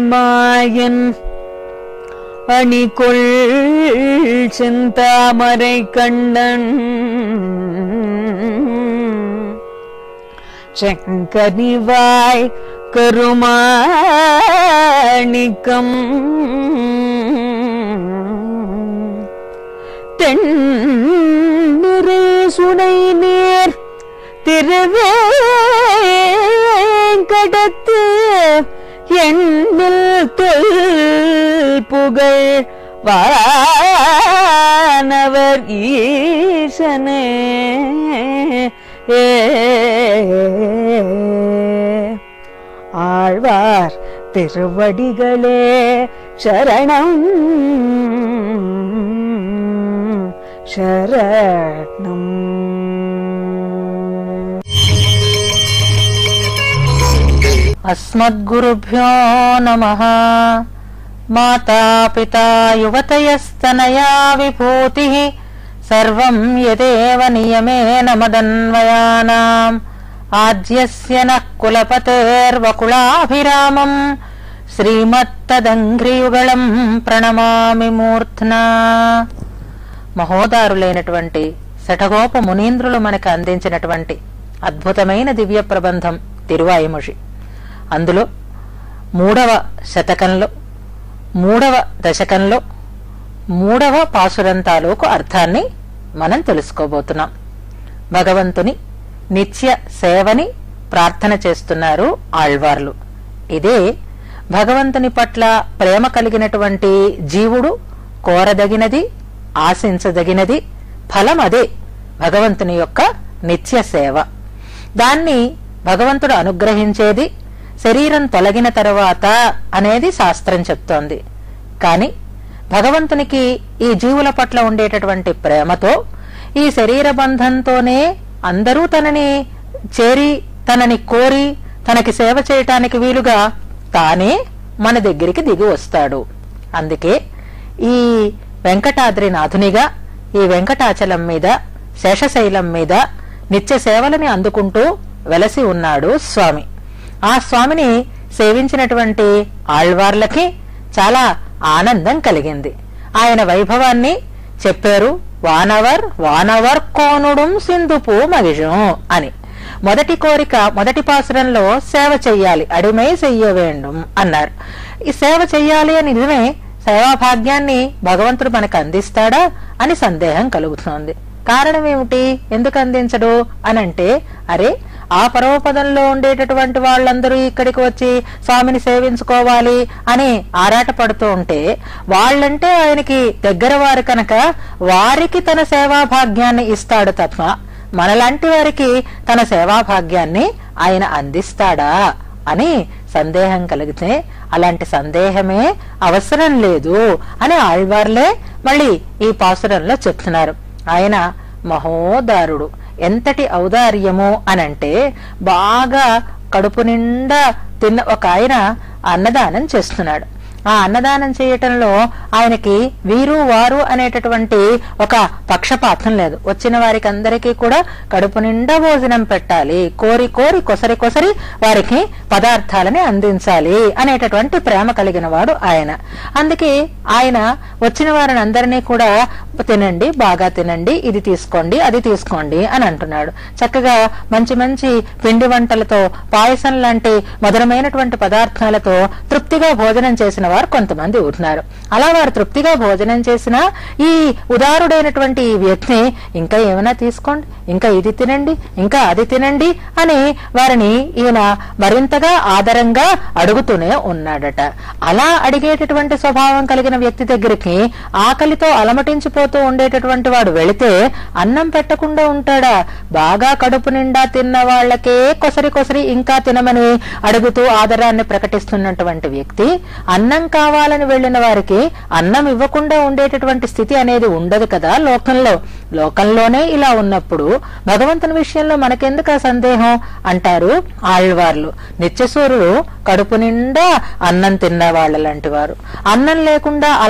மாயன் அணிகொள் செந்தாமரை கண்ணன் செங்கனிவாய் கருமாணிக்கம் தென்னிறை சுனை நேர் திருவேங்கடத்து எண்ணில் தொல் புகழ் வானவர் ஈசனே ஏ ஆழ்வார் திருவடிகளே சரணம் சரணம் अस्मद्गुरुभ्यो नमः माता पिता युवतयस्तनया विभूतिः सर्वम् यदेव नियमेन मदन्वयानाम् आद्यस्य नः कुलपतेर्वकुलाभिरामम् శ్రీమత్తదంఘ్రియుగళం ప్రణమామి మూర్ధ్నా మహోదారులైనటువంటి శఠగోప మునీంద్రులు మనకు అందించినటువంటి అద్భుతమైన దివ్య ప్రబంధం తిరువాయుముషి అందులో మూడవ శతకంలో మూడవ దశకంలో మూడవ పాసురం తాలూకు అర్థాన్ని మనం తెలుసుకోబోతున్నాం భగవంతుని నిత్య సేవని ప్రార్థన చేస్తున్నారు ఆళ్వార్లు ఇదే భగవంతుని పట్ల ప్రేమ కలిగినటువంటి జీవుడు కోరదగినది ఆశించదగినది ఫలం అదే భగవంతుని యొక్క నిత్య సేవ దాన్ని భగవంతుడు అనుగ్రహించేది శరీరం తొలగిన తరువాత అనేది శాస్త్రం చెప్తోంది కాని భగవంతునికి ఈ జీవుల పట్ల ఉండేటటువంటి ప్రేమతో ఈ శరీర బంధంతోనే అందరూ తనని చేరి తనని కోరి తనకి సేవ చేయటానికి వీలుగా తానే మన దగ్గరికి దిగి వస్తాడు అందుకే ఈ వెంకటాద్రి నాథునిగా ఈ వెంకటాచలం మీద శేషశైలం మీద నిత్య సేవలని అందుకుంటూ వెలసి ఉన్నాడు స్వామి ఆ స్వామిని సేవించినటువంటి ఆళ్వార్లకి చాలా ఆనందం కలిగింది ఆయన వైభవాన్ని చెప్పారు వానవర్ వానవర్ కోనుడుం సింధుపు మగిజం అని మొదటి కోరిక మొదటి పాసురంలో సేవ చెయ్యాలి అడిమై చెయ్య వేండం అన్నారు ఈ సేవ చెయ్యాలి అని నిజమే సేవా భాగ్యాన్ని భగవంతుడు మనకు అందిస్తాడా అని సందేహం కలుగుతోంది కారణం ఏమిటి ఎందుకు అందించడు అనంటే అరే ఆ పరమపదంలో ఉండేటటువంటి వాళ్ళందరూ ఇక్కడికి వచ్చి స్వామిని సేవించుకోవాలి అని ఆరాట పడుతూ ఉంటే వాళ్ళంటే ఆయనకి దగ్గర వారు కనుక వారికి తన సేవా భాగ్యాన్ని ఇస్తాడు తప్ప మనలాంటి వారికి తన సేవా భాగ్యాన్ని ఆయన అందిస్తాడా అని సందేహం కలిగితే అలాంటి సందేహమే అవసరం లేదు అని ఆళ్వార్లే మళ్ళీ ఈ పాసురంలో చెప్తున్నారు ఆయన మహోదారుడు ఎంతటి ఔదార్యము అనంటే బాగా కడుపు నిండా తిన్న ఒక ఆయన అన్నదానం చేస్తున్నాడు ఆ అన్నదానం చేయటంలో ఆయనకి వీరు వారు అనేటటువంటి ఒక పక్షపాతం లేదు వచ్చిన వారికి అందరికీ కూడా కడుపు నిండా భోజనం పెట్టాలి కోరి కోరి కొసరి కొసరి వారికి పదార్థాలని అందించాలి అనేటటువంటి ప్రేమ కలిగిన వాడు ఆయన అందుకే ఆయన వచ్చిన వారిని అందరినీ కూడా తినండి బాగా తినండి ఇది తీసుకోండి అది తీసుకోండి అని అంటున్నాడు చక్కగా మంచి మంచి పిండి వంటలతో పాయసం లాంటి మధురమైనటువంటి పదార్థాలతో తృప్తిగా భోజనం చేసిన వారు కొంతమంది ఉన్నారు అలా వారు తృప్తిగా భోజనం చేసిన ఈ ఉదారుడైనటువంటి ఈ వ్యక్తిని ఇంకా ఏమైనా తీసుకోండి ఇంకా ఇది తినండి ఇంకా అది తినండి అని వారిని ఈయన మరింతగా ఆదరంగా అడుగుతూనే ఉన్నాడట అలా అడిగేటటువంటి స్వభావం కలిగిన వ్యక్తి దగ్గరికి ఆకలితో అలమటించిపోతూ ఉండేటటువంటి వాడు వెళితే అన్నం పెట్టకుండా ఉంటాడా బాగా కడుపు నిండా తిన్న వాళ్ళకే కొసరి కొసరి ఇంకా తినమని అడుగుతూ ఆదరాన్ని ప్రకటిస్తున్నటువంటి వ్యక్తి అన్నం కావాలని వెళ్ళిన వారికి అన్నం ఇవ్వకుండా ఉండేటటువంటి స్థితి అనేది ఉండదు కదా లోకంలో లోకంలోనే ఇలా ఉన్నప్పుడు భగవంతుని విషయంలో మనకెందుకు ఆ సందేహం అంటారు ఆళ్వార్లు నిత్యసూరుడు కడుపు నిండా అన్నం తిన్న వాళ్ళ లాంటి వారు అన్నం లేకుండా అలమటిస్తున్న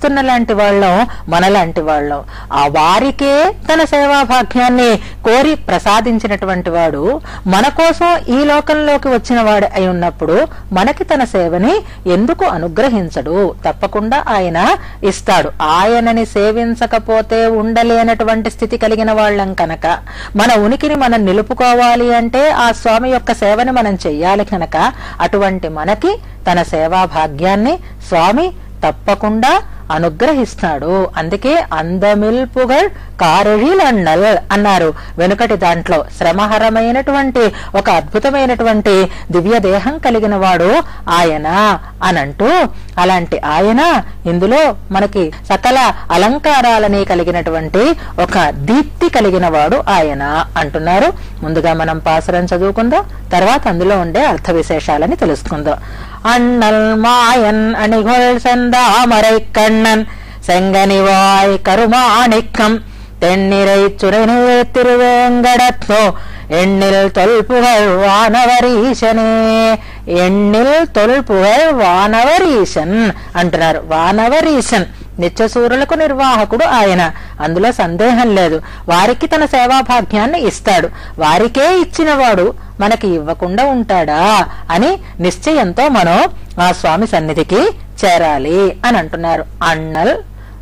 వెంకన్న లాంటి వాళ్ళం మనలాంటి వాళ్ళం ఆ వారికే తన సేవా భాగ్యాన్ని కోరి ప్రసాదించినటువంటి వాడు మన కోసం ఈ లోకంలోకి వచ్చిన వాడు అయి ఉన్నప్పుడు మనకి తన సేవని ఎందుకు అనుగ్రహించడు తప్పకుండా ఆయన ఇస్తాడు ఆయనని సేవించకపోతే ఉండలేనటువంటి స్థితి కలిగిన వాళ్ళం కనుక మన ఉనికిని మనం నిలుపుకోవాలి అంటే ఆ స్వామి యొక్క సేవని మనం చెయ్యాలి కనుక అటువంటి మనకి తన సేవా భాగ్యాన్ని స్వామి తప్పకుండా అనుగ్రహిస్తాడు అందుకే అందమిల్పుగల్ కారళీలన్నల్ అన్నారు వెనుకటి దాంట్లో శ్రమహరమైనటువంటి ఒక అద్భుతమైనటువంటి దివ్య దేహం కలిగిన వాడు ఆయన అనంటూ అలాంటి ఆయన ఇందులో మనకి సకల అలంకారాలని కలిగినటువంటి ఒక దీప్తి కలిగిన వాడు ఆయన అంటున్నారు ముందుగా మనం పాసురం చదువుకుందాం తర్వాత అందులో ఉండే అర్థ విశేషాలని తెలుసుకుందాం அண்ணல் மாயன் அணிகொள் செந்தாமரை கண்ணன் செங்கனிவாய் கருமாணிக்கம் தென்னிரை சுரநீர் திருவேங்கடத்தோ எண்ணில் தொல்புகழ் వానవరీశనే ఎన్నిల్ తొల్పుగల్ వానవరీశన్ అంటున్నారు వానవరీశన్ నిత్యసూరులకు నిర్వాహకుడు ఆయన అందులో సందేహం లేదు వారికి తన సేవాభాగ్యాన్ని ఇస్తాడు వారికే ఇచ్చినవాడు మనకి ఇవ్వకుండా ఉంటాడా అని నిశ్చయంతో మనం ఆ స్వామి సన్నిధికి చేరాలి అని అంటున్నారు అన్నల్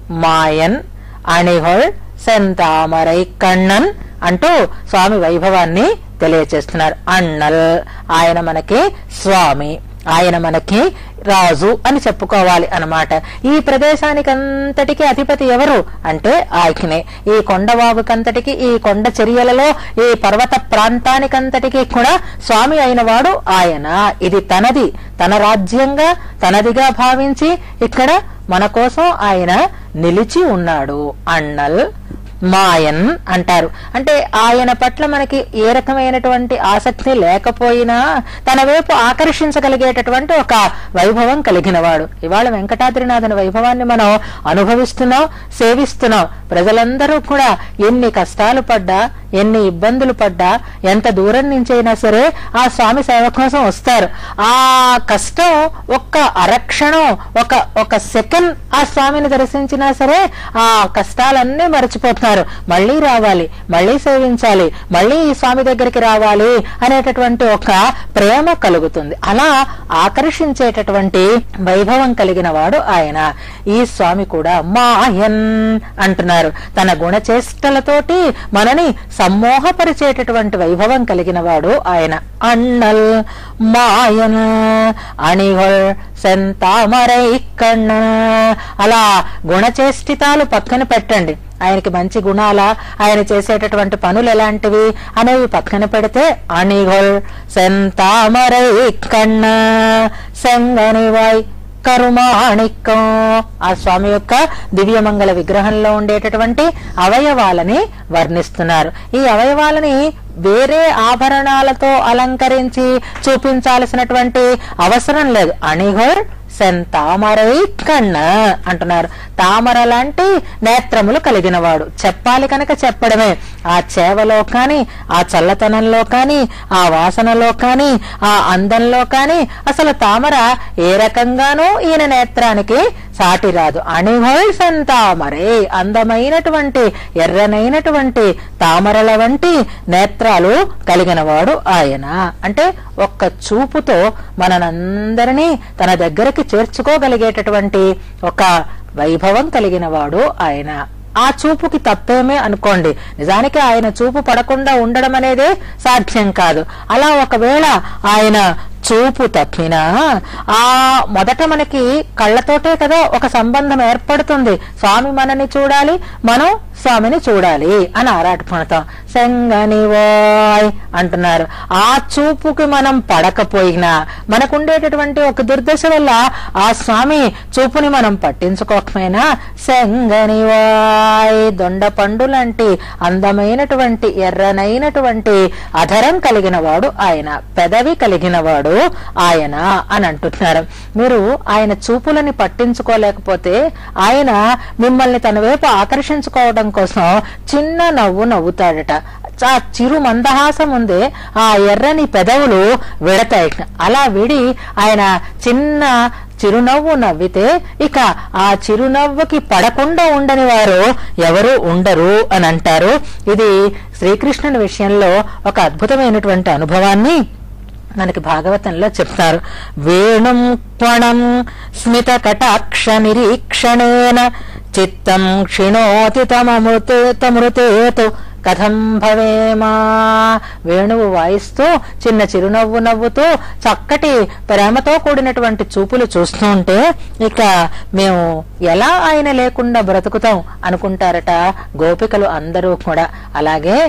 మాయన్ అణిహొల్ సెంతామరై కണ്ണన్ అంటూ స్వామి వైభవాన్ని తెలియచేస్తున్నారు అన్నల్ ఆయన మనకి స్వామి ఆయన మనకి రాజు అని చెప్పుకోవాలి అన్నమాట ఈ ప్రదేశానికంతటికి అధిపతి ఎవరు అంటే ఆయనే ఈ కొండవాగుకంతటికి ఈ కొండ చర్యలలో ఈ పర్వత ప్రాంతానికంతటికి కూడా స్వామి అయిన వాడు ఆయన ఇది తనది తన రాజ్యంగా తనదిగా భావించి ఇక్కడ మన కోసం ఆయన నిలిచి ఉన్నాడు అన్నల్ మాయన్ అంటారు అంటే ఆయన పట్ల మనకి ఏ రకమైనటువంటి ఆసక్తి లేకపోయినా తన వైపు ఆకర్షించగలిగేటటువంటి ఒక వైభవం కలిగిన వాడు ఇవాళ వెంకటాద్రినాథుని వైభవాన్ని మనం అనుభవిస్తున్నాం సేవిస్తున్నాం ప్రజలందరూ కూడా ఎన్ని కష్టాలు పడ్డా ఎన్ని ఇబ్బందులు పడ్డా ఎంత దూరం నుంచైనా సరే ఆ స్వామి సేవ కోసం వస్తారు ఆ కష్టం ఒక్క అరక్షణం ఒక ఒక సెకండ్ ఆ స్వామిని దర్శించినా సరే ఆ కష్టాలన్నీ మర్చిపోతున్నారు మళ్ళీ రావాలి మళ్ళీ సేవించాలి మళ్ళీ ఈ స్వామి దగ్గరికి రావాలి అనేటటువంటి ఒక ప్రేమ కలుగుతుంది అలా ఆకర్షించేటటువంటి వైభవం కలిగిన వాడు ఆయన ఈ స్వామి కూడా మాయన్ అంటున్నారు తన గుణచేష్టలతోటి మనని సమ్మోహపరిచేటటువంటి వైభవం కలిగిన వాడు ఆయన అన్నల్ మాయన్ అణిగొల్ సెంతామరై కన్న అలా గుణచేష్టితాలు పక్కన పెట్టండి ఆయనకి మంచి గుణాల ఆయన చేసేటటువంటి పనులు ఎలాంటివి అనేవి పక్కన పెడితే అణిగొల్ సెంతామరై కన్న సెంగనివాయ్ కరుమాణిక్కం ఆ స్వామి యొక్క దివ్యమంగళ విగ్రహంలో ఉండేటటువంటి అవయవాలని వర్ణిస్తున్నారు ఈ అవయవాలని వేరే ఆభరణాలతో అలంకరించి చూపించాల్సినటువంటి అవసరం లేదు అణిగోర్ సెన్ తామరై కన్న అంటున్నారు తామర లాంటి నేత్రములు కలిగిన వాడు చెప్పాలి కనుక చెప్పడమే ఆ చేవలో కాని ఆ చల్లతనంలో కాని ఆ వాసనలో కాని ఆ అందంలో కాని అసలు తామర ఏ రకంగానూ ఈయన నేత్రానికి సాటి రాదు అణిహోయ్ సెన్ తామరే అందమైనటువంటి ఎర్రనైనటువంటి తామరల వంటి నేత్రాలు కలిగిన వాడు ఆయన అంటే ఒక్క చూపుతో మనందరినీ తన దగ్గరికి చేర్చుకోగలిగేటటువంటి ఒక వైభవం కలిగిన వాడు ఆయన ఆ చూపుకి తప్పేమే అనుకోండి నిజానికి ఆయన చూపు పడకుండా ఉండడం అనేదే సాధ్యం కాదు అలా ఒకవేళ ఆయన చూపు తప్పినా ఆ మొదట మనకి కళ్ళతోటే కదా ఒక సంబంధం ఏర్పడుతుంది స్వామి మనని చూడాలి మనం స్వామిని చూడాలి అని ఆరాటపడతాం సెంగనివాయ్ అంటున్నారు ఆ చూపుకి మనం పడకపోయినా మనకుండేటటువంటి ఒక దుర్దశ వల్ల ఆ స్వామి చూపుని మనం పట్టించుకోకపోయినా సెంగనివాయ్ దొండ పండు లాంటి అందమైనటువంటి ఎర్రనైనటువంటి అధరం కలిగిన వాడు ఆయన పెదవి కలిగిన వాడు ఆయన అని అంటున్నారు మీరు ఆయన చూపులని పట్టించుకోలేకపోతే ఆయన మిమ్మల్ని తన వైపు ఆకర్షించుకోవడం కోసం చిన్న నవ్వు నవ్వుతాడట ఆ చిరు మందహాసం ఉందే ఆ ఎర్రని పెదవులు విడతాయి అలా విడి ఆయన చిన్న చిరునవ్వు నవ్వితే ఇక ఆ చిరునవ్వుకి పడకుండా ఉండని వారు ఎవరు ఉండరు అని అంటారు ఇది శ్రీకృష్ణుని విషయంలో ఒక అద్భుతమైనటువంటి అనుభవాన్ని మనకి భాగవతంలో చెప్తారు వేణుం క్వణం స్మిత కటాక్ష నిరీక్షణేన చిత్తం క్షిణోతి తమమృతే తమృతేతు కథం భవేమా వేణువు వాయిస్తూ చిన్న చిరునవ్వు నవ్వుతూ చక్కటి ప్రేమతో కూడినటువంటి చూపులు చూస్తూ ఉంటే ఇక మేము ఎలా ఆయన లేకుండా బ్రతుకుతాం అనుకుంటారట గోపికలు అందరూ కూడా అలాగే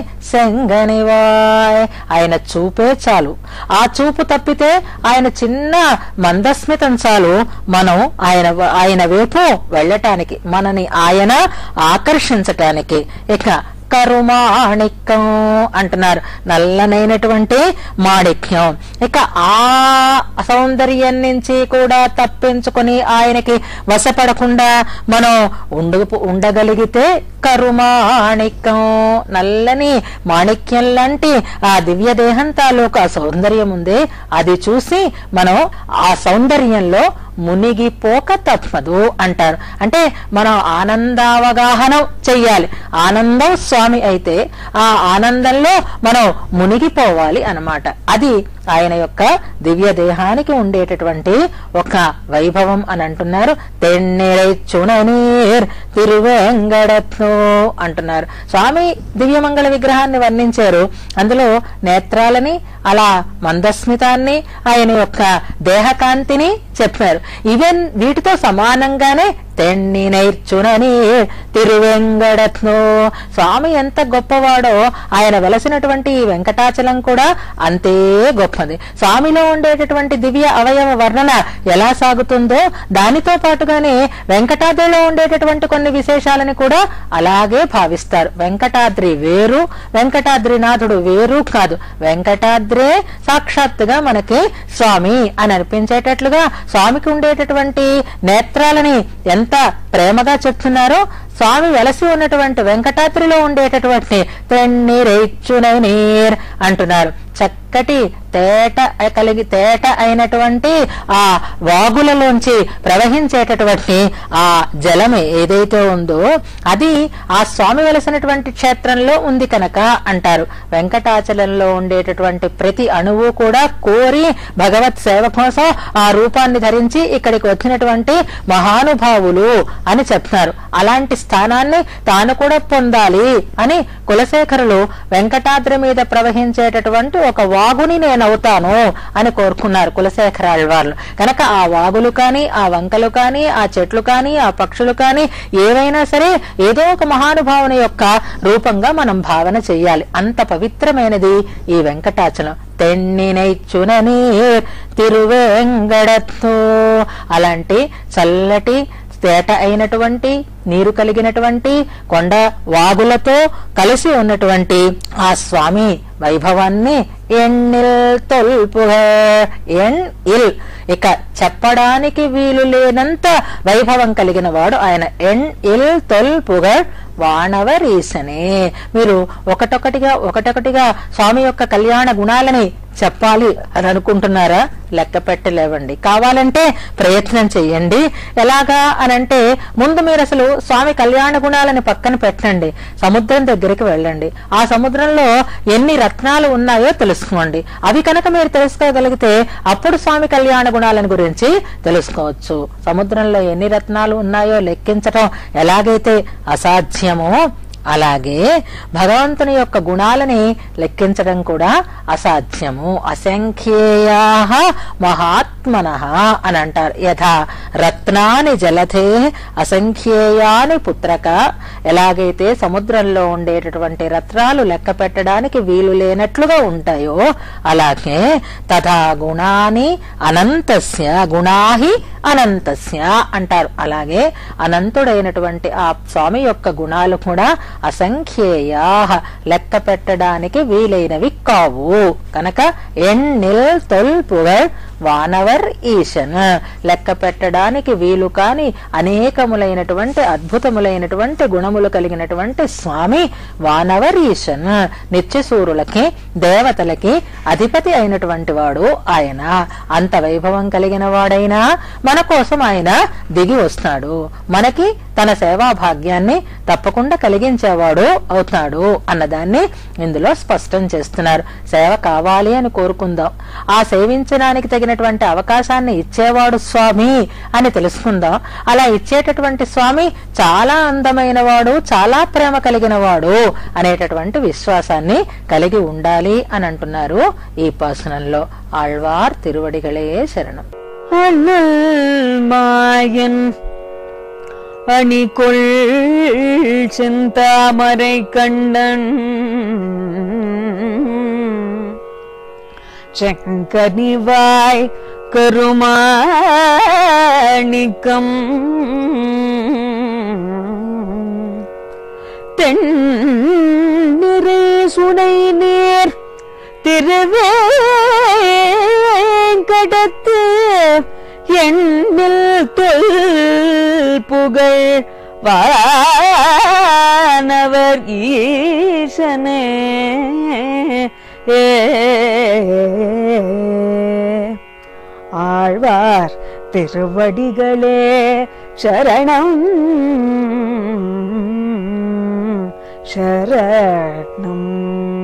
సెంగనివాయ్ ఆయన చూపే చాలు ఆ చూపు తప్పితే ఆయన చిన్న మందస్మితం చాలు మనం ఆయన ఆయన వైపు వెళ్ళటానికి మనని ఆయన ఆకర్షించటానికి ఇక కరుమాణిక్యం అంటున్నారు నల్లనైనటువంటి మాణిక్యం ఇక ఆ సౌందర్యం నుంచి కూడా తప్పించుకొని ఆయనకి వశపడకుండా మనం ఉండు ఉండగలిగితే కరుమాణిక్యం నల్లని మాణిక్యం లాంటి ఆ దివ్య దేహం తాలూకు ఆ సౌందర్యం ఉంది అది చూసి మనం ఆ సౌందర్యంలో మునిగిపోక తప్పదు అంటారు అంటే మనం ఆనందావగాహన చెయ్యాలి ఆనందం స్వామి అయితే ఆ ఆనందంలో మనం మునిగిపోవాలి అన్నమాట అది ఆయన యొక్క దివ్య దేహానికి ఉండేటటువంటి ఒక వైభవం అని అంటున్నారు తెన్నెరై చుననీర్ తిరువెంగడత్ను అంటున్నారు స్వామి దివ్యమంగళ విగ్రహాన్ని వర్ణించారు అందులో నేత్రాలని అలా మందస్మితాన్ని ఆయన యొక్క దేహకాంతిని చెప్పారు ఈవెన్ వీటితో సమానంగానే తెన్నినైర్చునని తిరువెంగడత్ను స్వామి ఎంత గొప్పవాడో ఆయన వెలసినటువంటి ఈ వెంకటాచలం కూడా అంతే గొప్పది స్వామిలో ఉండేటటువంటి దివ్య అవయవ వర్ణన ఎలా సాగుతుందో దానితో పాటుగానే వెంకటాద్రిలో ఉండేటటువంటి కొన్ని విశేషాలని కూడా అలాగే భావిస్తారు వెంకటాద్రి వేరు వెంకటాద్రినాథుడు వేరు కాదు వెంకటాద్రే సాక్షాత్తుగా మనకి స్వామి అని అనిపించేటట్లుగా స్వామికి ఉండేటటువంటి నేత్రాలని ఎంత ప్రేమగా చెప్తున్నారో స్వామి వెలసి ఉన్నటువంటి వెంకటాద్రిలో ఉండేటటువంటి నీర్ అంటున్నారు చక్కటి తేట కలిగి తేట అయినటువంటి ఆ వాగులలోంచి ప్రవహించేటటువంటి ఆ జలం ఏదైతే ఉందో అది ఆ స్వామి వెలసినటువంటి క్షేత్రంలో ఉంది కనుక అంటారు వెంకటాచలంలో ఉండేటటువంటి ప్రతి అణువు కూడా కోరి భగవత్ సేవ కోసం ఆ రూపాన్ని ధరించి ఇక్కడికి వచ్చినటువంటి మహానుభావులు అని చెప్తున్నారు అలాంటి స్థానాన్ని తాను కూడా పొందాలి అని కులశేఖరులు వెంకటాద్రి మీద ప్రవహించేటటువంటి ఒక వాగుని నేనవుతాను అని కోరుకున్నారు కులశేఖరాళ్ళ వాళ్ళు కనుక ఆ వాగులు కానీ ఆ వంకలు కానీ ఆ చెట్లు కానీ ఆ పక్షులు కానీ ఏవైనా సరే ఏదో ఒక మహానుభావుని యొక్క రూపంగా మనం భావన చెయ్యాలి అంత పవిత్రమైనది ఈ వెంకటాచలం తెన్నినైచునని తిరువెంగడత్తు అలాంటి చల్లటి తేట అయినటువంటి నీరు కలిగినటువంటి కొండ వాగులతో కలిసి ఉన్నటువంటి ఆ స్వామి వైభవాన్ని ఎన్నిల్ తొల్పుగ ఎన్ ఇల్ ఇక చెప్పడానికి వీలు లేనంత వైభవం కలిగిన వాడు ఆయన ఎన్ ఇల్ తొల్పుగ వానవరీసనే మీరు ఒకటొకటిగా ఒకటొకటిగా స్వామి యొక్క కళ్యాణ గుణాలని చెప్పాలి అని అనుకుంటున్నారా లెక్క పెట్టలేవండి కావాలంటే ప్రయత్నం చెయ్యండి ఎలాగా అనంటే ముందు మీరు అసలు స్వామి కళ్యాణ గుణాలని పక్కన పెట్టండి సముద్రం దగ్గరికి వెళ్ళండి ఆ సముద్రంలో ఎన్ని రత్నాలు ఉన్నాయో తెలుసుకోండి అవి కనుక మీరు తెలుసుకోగలిగితే అప్పుడు స్వామి కళ్యాణ గుణాలను గురించి తెలుసుకోవచ్చు సముద్రంలో ఎన్ని రత్నాలు ఉన్నాయో లెక్కించటం ఎలాగైతే అసాధ్యమో అలాగే భగవంతుని యొక్క గుణాలని లెక్కించడం కూడా అసాధ్యము అసంఖ్యేయా మహాత్మన అని అంటారు యథా రత్నాని జలధే అసంఖ్యేయాని పుత్రక ఎలాగైతే సముద్రంలో ఉండేటటువంటి రత్నాలు లెక్క పెట్టడానికి వీలు లేనట్లుగా ఉంటాయో అలాగే తథా గుణాని అనంతస్య గుణాహి అనంతస్య అంటారు అలాగే అనంతుడైనటువంటి ఆ స్వామి యొక్క గుణాలు కూడా అసంఖ్యేయా లెక్క పెట్టడానికి వీలైనవి కావు కనుక ఎన్నిల్ తొల్పుగర్ వానవర్ ఈశన్ లెక్క పెట్టడానికి వీలు కాని అనేకములైనటువంటి అద్భుతములైనటువంటి గుణములు కలిగినటువంటి స్వామి వానవర్ ఈశన్ నిత్యసూరులకి దేవతలకి అధిపతి అయినటువంటి వాడు ఆయన అంత వైభవం కలిగిన వాడైనా మన కోసం ఆయన దిగి వస్తాడు మనకి తన సేవా భాగ్యాన్ని తప్పకుండా కలిగించేవాడు అవుతాడు అన్నదాన్ని ఇందులో స్పష్టం చేస్తున్నారు సేవ కావాలి అని కోరుకుందాం ఆ సేవించడానికి తగినటువంటి అవకాశాన్ని ఇచ్చేవాడు స్వామి అని తెలుసుకుందాం అలా ఇచ్చేటటువంటి స్వామి చాలా అందమైన వాడు చాలా ప్రేమ కలిగిన వాడు అనేటటువంటి విశ్వాసాన్ని కలిగి ఉండాలి అని అంటున్నారు ఈ పాసనంలో ఆళ్వార్ తిరువడిగలే శరణం அண்ணல் மாயன் அணிகொள் செந்தாமரை கண்ணன் செங்கனிவாய் கருமாணிக்கம் தென்னிறை சுனை நீர் திருவேங்கடத்து எண்ணில் தொல் புகழ் வானவர் ஈசனே ஏ ஆழ்வார் திருவடிகளே சரணம் சரணம்